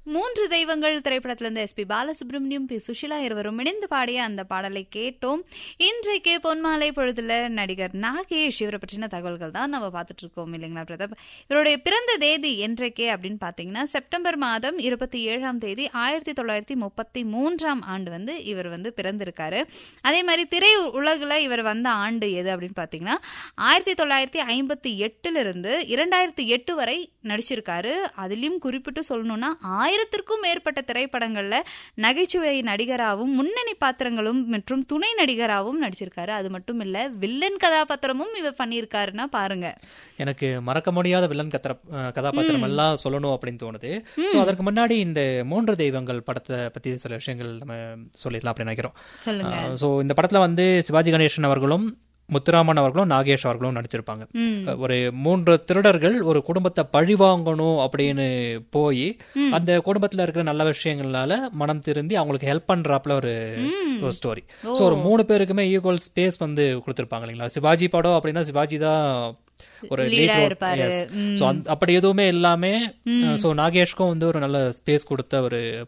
மூன்று தெய்வங்கள் திரைப்படத்திலிருந்து எஸ்பி பாலசுப்ரமணியம் பி சுஷிலா இருவரும் இணைந்து பாடிய அந்த பாடலை கேட்டோம் இன்றைக்கு பொன்மாலை பொழுதுல நடிகர் நாகேஷ் இவரை பற்றின தகவல்கள் தான் நம்ம பார்த்துட்டு இருக்கோம் இல்லைங்களா பிரதாப் இவருடைய பிறந்த தேதி என்றைக்கே அப்படின்னு பார்த்தீங்கன்னா செப்டம்பர் மாதம் இருபத்தி ஏழாம் தேதி ஆயிரத்தி தொள்ளாயிரத்தி முப்பத்தி மூன்றாம் ஆண்டு வந்து இவர் வந்து பிறந்திருக்காரு அதே மாதிரி திரை உலகில் இவர் வந்த ஆண்டு எது அப்படின்னு பார்த்தீங்கன்னா ஆயிரத்தி தொள்ளாயிரத்தி ஐம்பத்தி எட்டுல இருந்து இரண்டாயிரத்தி எட்டு வரை நடிச்சிருக்காரு அதுலயும் குறிப்பிட்டு சொல்லணும்னா ஆயிரத்திற்கும் மேற்பட்ட திரைப்படங்கள்ல நகைச்சுவை நடிகராகவும் முன்னணி பாத்திரங்களும் மற்றும் துணை நடிகராகவும் நடிச்சிருக்காரு அது மட்டும் இல்ல வில்லன் கதாபாத்திரமும் இவர் பண்ணியிருக்காருன்னா பாருங்க எனக்கு மறக்க முடியாத வில்லன் கத்திர அஹ், கதாபாத்திரம் எல்லாம் சொல்லணும் அப்படின்னு தோணுது ஸோ அதற்கு முன்னாடி இந்த மூன்று தெய்வங்கள் படத்தை பத்தி சில விஷயங்கள் நம்ம சொல்லிடலாம் அப்படின்னு நினைக்கிறோம் சொல்லுங்க ஸோ இந்த படத்துல வந்து சிவாஜி கணேசன் அவர்களும் முத்துராமன் அவர்களும் நாகேஷ் அவர்களும் நடிச்சிருப்பாங்க ம் ஒரு மூன்று திருடர்கள் ஒரு குடும்பத்தை பழி வாங்கணும் அப்படின்னு போய் அந்த குடும்பத்துல இருக்கிற நல்ல விஷயங்களால மனம் திருந்தி அவங்களுக்கு ஹெல்ப் பண்றாப்புல ஒரு ஒரு ஸ்டோரி ஸோ ஒரு மூணு பேருக்குமே ஈக்குவல் ஸ்பேஸ் வந்து கொடுத்துருப்பாங்க இல்லைங்களா சிவாஜி படம் அப்படின்னா சிவாஜி தான் ஒரு Lead ஆ இருப்பாரு. ஸோ அப்படி எதுவுமே இல்லாம ஸோ நாகேஷ்க்கும் வந்து ஒரு நல்ல ஸ்பேஸ் கொடுத்த ஒரு